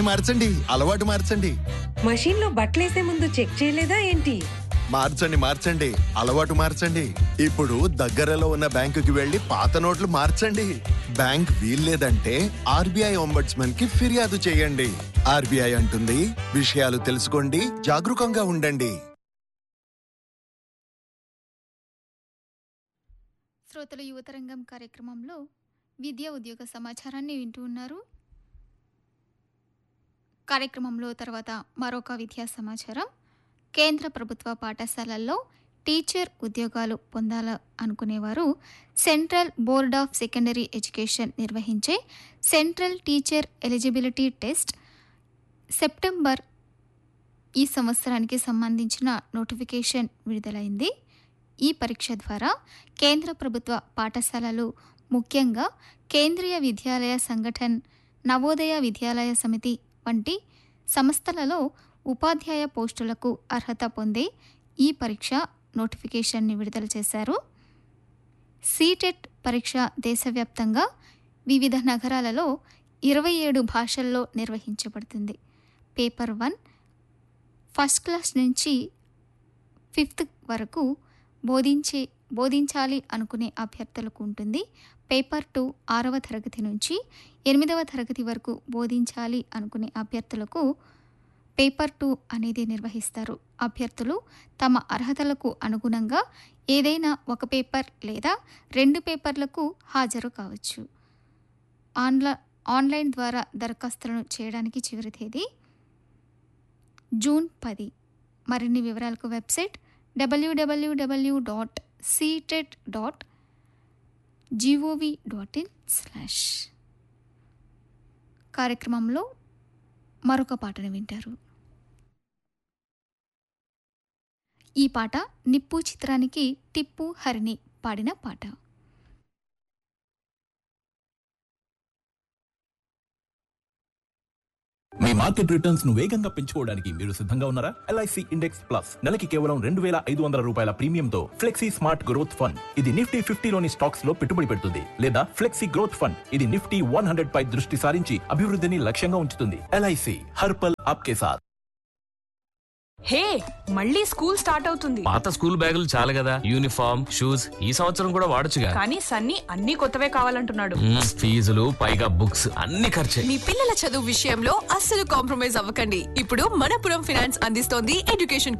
మార్చండి అలవాటు మార్చండి మషీన్ లో బట్టలేసే ముందు చెక్ చేయలేదా ఏంటి మార్చండి మార్చండి అలవాటు మార్చండి ఇప్పుడు దగ్గరలో ఉన్న బ్యాంకుకి వెళ్లి పాత నోట్లు మార్చండి బ్యాంక్ వీల్లేదంటే ఆర్బీఐ ఒంబడ్స్మన్ కి ఫిర్యాదు చేయండి ఆర్బీఐ అంటుంది విషయాలు తెలుసుకోండి జాగరూకంగా ఉండండి శ్రోతలు యువతరంగం కార్యక్రమంలో విద్యా ఉద్యోగ సమాచారాన్ని వింటూ ఉన్నారు కార్యక్రమంలో తర్వాత మరొక విద్యా సమాచారం కేంద్ర ప్రభుత్వ పాఠశాలల్లో టీచర్ ఉద్యోగాలు పొందాల అనుకునేవారు central board of secondary education నిర్వహించే central teacher eligibility test September ఈ సంవత్సరానికి సంబంధించిన నోటిఫికేషన్ విడుదలైంది ఈ పరీక్ష ద్వారా కేంద్ర ప్రభుత్వ పాఠశాలలు ముఖ్యంగా కేంద్రీయ విద్యాలయ సంఘటన్ నవోదయ విద్యాలయ సమితి వంటి సంస్థలలో ఉపాధ్యాయ పోస్టులకు అర్హత పొందే ఈ పరీక్ష నోటిఫికేషన్ని విడుదల చేశారు సీటెట్ పరీక్ష దేశవ్యాప్తంగా వివిధ నగరాలలో ఇరవై ఏడు భాషల్లో నిర్వహించబడుతుంది పేపర్ వన్ ఫస్ట్ క్లాస్ నుంచి ఫిఫ్త్ వరకు బోధించే బోధించాలి అనుకునే అభ్యర్థులకు ఉంటుంది పేపర్ టూ ఆరవ తరగతి నుంచి ఎనిమిదవ తరగతి వరకు బోధించాలి అనుకునే అభ్యర్థులకు పేపర్ టూ అనేది నిర్వహిస్తారు అభ్యర్థులు తమ అర్హతలకు అనుగుణంగా ఏదైనా ఒక పేపర్ లేదా రెండు పేపర్లకు హాజరు కావచ్చు ఆన్లై ఆన్లైన్ ద్వారా దరఖాస్తులను చేయడానికి చివరి తేదీ జూన్ పది మరిన్ని వివరాలకు వెబ్సైట్ డబ్ల్యూడబ్ల్యూడబ్ల్యూ dot CTET dot gov dot in slash కార్యక్రమంలో మరొక పాటను వింటారు ఈ పాట నిప్పు చిత్రానికి టిప్పు హరిణి పాడిన పాట మీ మార్కెట్ రిటర్న్స్ ను వేగంగా పెంచుకోవడానికి మీరు సిద్ధంగా ఉన్నారా ఎల్ఐసి ఇండెక్స్ ప్లస్ నెలకి కేవలం రెండు వేల ఐదు వందల రూపాయల ప్రీమియంతో ఫ్లెక్సీ స్మార్ట్ గ్రోత్ ఫండ్ ఇది నిఫ్టీ ఫిఫ్టీలోని స్టాక్స్ లో పెట్టుబడి పెడుతుంది లేదా ఫ్లెక్సీ గ్రోత్ ఫండ్ ఇది నిఫ్టీ వన్ హండ్రెడ్ పై దృష్టి సారించి అభివృద్ధిని లక్ష్యంగా ఉంచుతుంది ఎల్ఐసి హర్పల్ ఆప్కే సాత్ హే మళ్ళీ స్కూల్ స్టార్ట్ అవుతుంది పాత స్కూల్ బ్యాగులు చాలు కదా యూనిఫామ్ షూస్ ఈ సంవత్సరం కూడా వాడొచ్చుగా కానీ సన్నీ అన్ని కొత్తవే కావాలంటున్నాడు మ్మ్, ఫీజులు పైగా బుక్స్ అన్ని ఖర్చే మీ పిల్లల చదువు విషయంలో అస్సలు కాంప్రమైజ్ అవ్వకండి ఇప్పుడు మనపురం ఫినాన్స్ అందిస్తోంది ఎడ్యుకేషన్